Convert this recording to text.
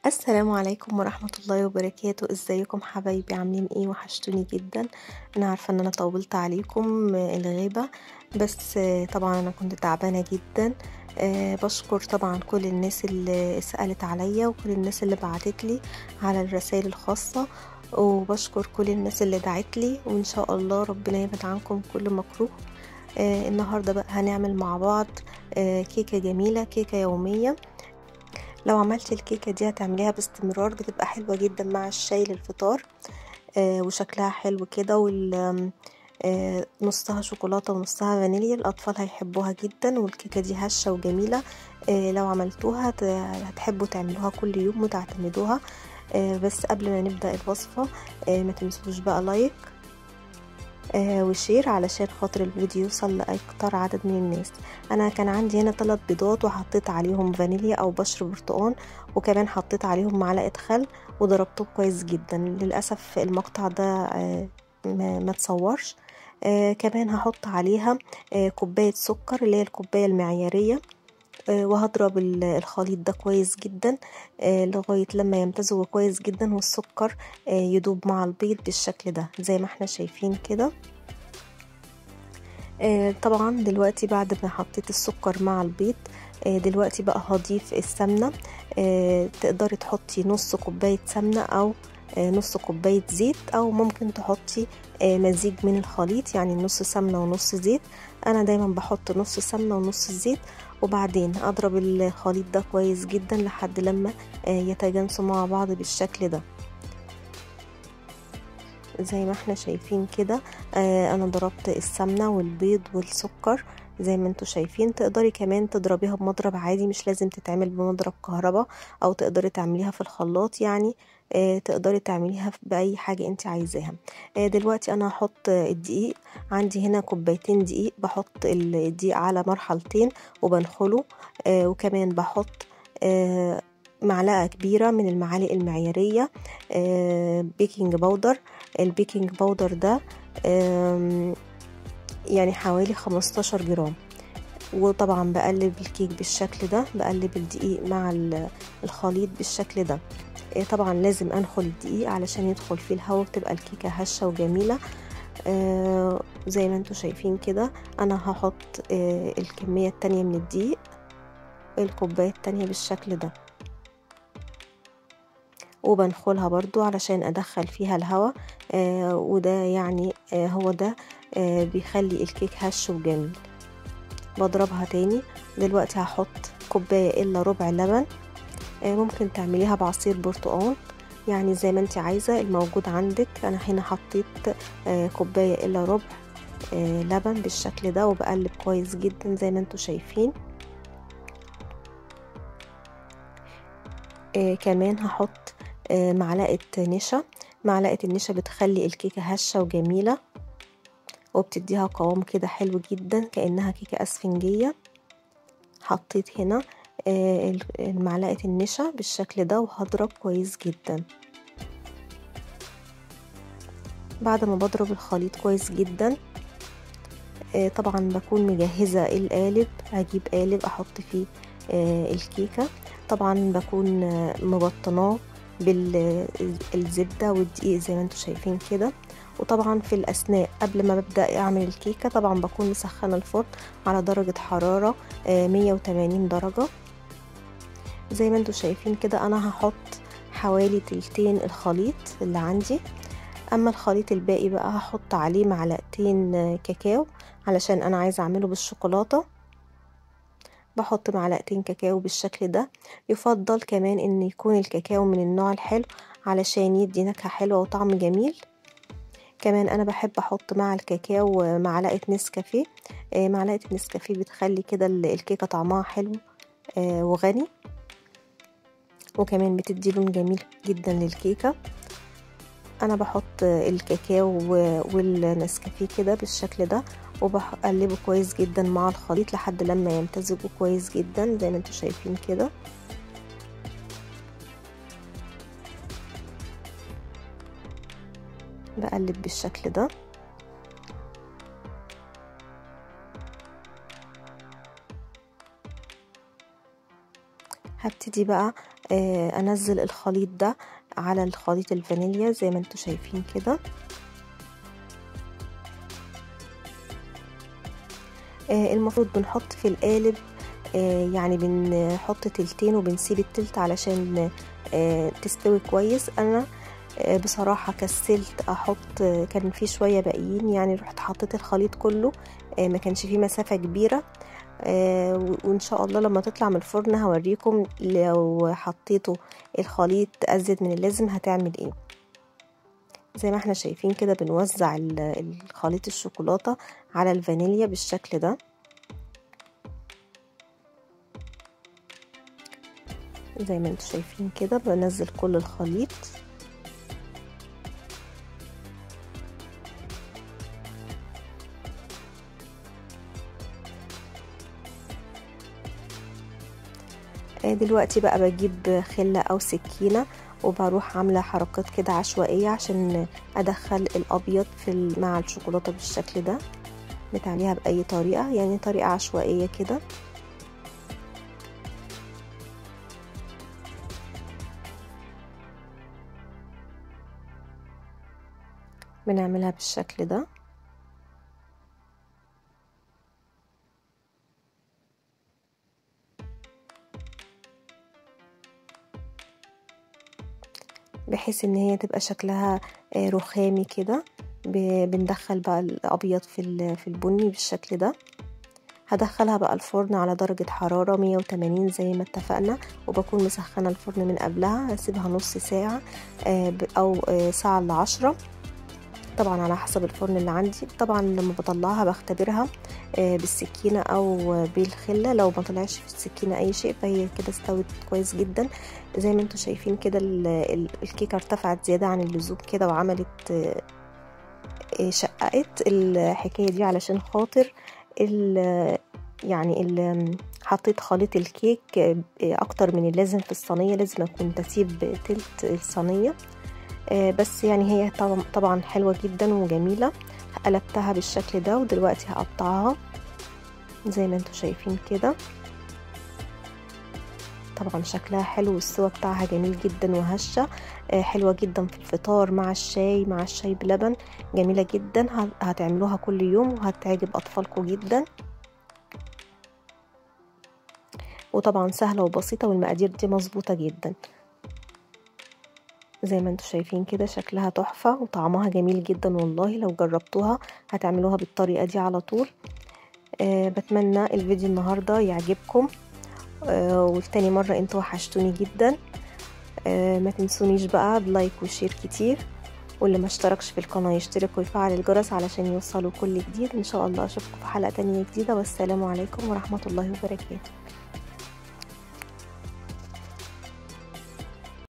السلام عليكم ورحمة الله وبركاته ازيكم حبايبي عاملين ايه وحشتوني جدا انا عارفة ان انا طولت عليكم الغيبة بس طبعا انا كنت تعبانة جدا أه بشكر طبعا كل الناس اللي سألت عليا وكل الناس اللي بعتت لي على الرسائل الخاصة وبشكر كل الناس اللي دعت لي وان شاء الله ربنا يبعد عنكم كل مكروه آه النهاردة بقى هنعمل مع بعض آه كيكة جميلة كيكة يومية لو عملت الكيكة دي هتعمليها باستمرار بتبقى حلوة جدا مع الشاي للفطار آه وشكلها حلو كده وال آه نصها شوكولاتة ونصها فانيليا الأطفال هيحبوها جدا والكيكة دي هشة وجميلة آه لو عملتوها هتحبوا تعملوها كل يوم وتعتمدوها آه بس قبل ما نبدأ الوصفة آه ما تنسوش بقى لايك آه وشير علشان خاطر الفيديو يوصل لأكتر عدد من الناس أنا كان عندي هنا ثلاث بيضات وحطيت عليهم فانيليا أو بشر برتقان وكمان حطيت عليهم معلقة خل وضربتهم كويس جدا للأسف المقطع ده آه ما, ما تصورش آه كمان هحط عليها آه كوباية سكر اللي هي الكوباية المعيارية وهضرب الخليط ده كويس جدا لغاية لما يمتزج كويس جدا والسكر يدوب مع البيض بالشكل ده زي ما احنا شايفين كده طبعا دلوقتي بعد ما حطيت السكر مع البيض دلوقتي بقى هضيف السمنة تقدري تحطي نص كوباية سمنة او نص كوباية زيت او ممكن تحطي مزيج من الخليط يعني نص سمنة ونص زيت انا دايما بحط نص سمنة ونص زيت وبعدين اضرب الخليط ده كويس جدا لحد لما يتجانسوا مع بعض بالشكل ده زي ما احنا شايفين كده انا ضربت السمنة والبيض والسكر زي ما انتوا شايفين تقدري كمان تضربيها بمضرب عادي مش لازم تتعمل بمضرب كهرباء او تقدري تعمليها في الخلاط يعني اه تقدري تعمليها باي حاجة انت عايزاها اه دلوقتي انا هحط الدقيق عندي هنا كوبايتين دقيق بحط الدقيق على مرحلتين وبنخله اه وكمان بحط معلقة كبيرة من المعالق المعيارية بيكنج باودر البيكنج باودر ده يعني حوالي 15 جرام وطبعا بقلب الكيك بالشكل ده بقلب الدقيق مع الخليط بالشكل ده طبعا لازم انخل الدقيق علشان يدخل فيه الهواء وتبقى الكيكة هشة وجميلة آه زي ما انتوا شايفين كده انا هحط آه الكمية التانية من الدقيق الكوباية التانية بالشكل ده وبنخلها برضو علشان ادخل فيها الهواء آه وده يعني آه هو ده آه بيخلي الكيك هش وجميل بضربها تاني دلوقتي هحط كوباية الا ربع لبن آه ممكن تعمليها بعصير برتقال يعني زي ما انت عايزة الموجود عندك انا هنا حطيت آه كوباية الا ربع آه لبن بالشكل ده وبقلب كويس جدا زي ما انتوا شايفين آه كمان هحط آه معلقة نشا معلقة النشا بتخلي الكيكة هشة وجميلة وبتديها قوام كده حلو جدا كأنها كيكة أسفنجية حطيت هنا آه معلقة النشا بالشكل ده وهضرب كويس جدا بعد ما بضرب الخليط كويس جدا آه طبعا بكون مجهزة القالب هجيب قالب احط فيه آه الكيكة طبعا بكون مبطناه بالزبدة والدقيق زي ما انتوا شايفين كده وطبعا في الأثناء قبل ما ببدأ أعمل الكيكة طبعا بكون مسخنة الفرن على درجة حرارة 180 درجة زي ما انتوا شايفين كده أنا هحط حوالي تلتين الخليط اللي عندي أما الخليط الباقي بقى هحط عليه معلقتين كاكاو علشان أنا عايزة أعمله بالشوكولاتة بحط معلقتين كاكاو بالشكل ده يفضل كمان ان يكون الكاكاو من النوع الحلو علشان يدي نكهة حلوة وطعم جميل كمان انا بحب احط مع الكاكاو معلقة نسكافيه معلقة النسكافيه بتخلي كده الكيكة طعمها حلو وغني وكمان بتدي لون جميل جدا للكيكة انا بحط الكاكاو والنسكافيه كده بالشكل ده وبقلبه كويس جدا مع الخليط لحد لما يمتزجوا كويس جدا زي ما انتوا شايفين كده بقلب بالشكل ده هبتدي بقى انزل الخليط ده على الخليط الفانيليا زي ما انتوا شايفين كده المفروض بنحط في القالب يعني بنحط تلتين وبنسيب التلت علشان تستوي كويس انا بصراحة كسلت احط كان في شوية باقيين يعني رحت حطيت الخليط كله ما كانش فيه مسافة كبيرة وان شاء الله لما تطلع من الفرن هوريكم لو حطيتوا الخليط ازيد من اللازم هتعمل ايه زي ما احنا شايفين كده بنوزع الخليط الشوكولاتة على الفانيليا بالشكل ده زي ما انتوا شايفين كده بنزل كل الخليط دلوقتي بقى بجيب خلة او سكينة وبروح عاملة حركات كده عشوائية عشان ادخل الابيض في مع الشوكولاتة بالشكل ده بتعمليها باي طريقة يعني طريقة عشوائية كده بنعملها بالشكل ده بحيث ان هي تبقى شكلها رخامي كده بندخل بقى الابيض في في البني بالشكل ده هدخلها بقى الفرن على درجة حرارة 180 زي ما اتفقنا وبكون مسخنة الفرن من قبلها هسيبها نص ساعة أو ساعة إلا عشرة طبعا على حسب الفرن اللي عندي طبعا لما بطلعها بختبرها بالسكينة أو بالخلة لو ما طلعش في السكينة أي شيء فهي كده استوت كويس جدا زي ما انتوا شايفين كده الكيكة ارتفعت زيادة عن اللزوم كده وعملت شققت الحكاية دي علشان خاطر ال يعني ال حطيت خليط الكيك اكتر من اللازم في الصينية لازم اكون بسيب تلت الصينية بس يعني هي طبعا حلوة جدا وجميلة قلبتها بالشكل ده ودلوقتي هقطعها زي ما انتوا شايفين كده طبعا شكلها حلو والسوا بتاعها جميل جدا وهشة حلوة جدا في الفطار مع الشاي مع الشاي بلبن جميلة جدا هتعملوها كل يوم وهتعجب أطفالكم جدا وطبعا سهلة وبسيطة والمقادير دي مظبوطة جدا زي ما انتوا شايفين كده شكلها تحفة وطعمها جميل جدا والله لو جربتوها هتعملوها بالطريقة دي على طول أه بتمنى الفيديو النهاردة يعجبكم أه والتاني مرة انتوا وحشتوني جدا أه ما تنسونيش بقى بلايك وشير كتير واللي ما اشتركش في القناة يشترك ويفعل الجرس علشان يوصلوا كل جديد ان شاء الله اشوفكم في حلقة تانية جديدة والسلام عليكم ورحمة الله وبركاته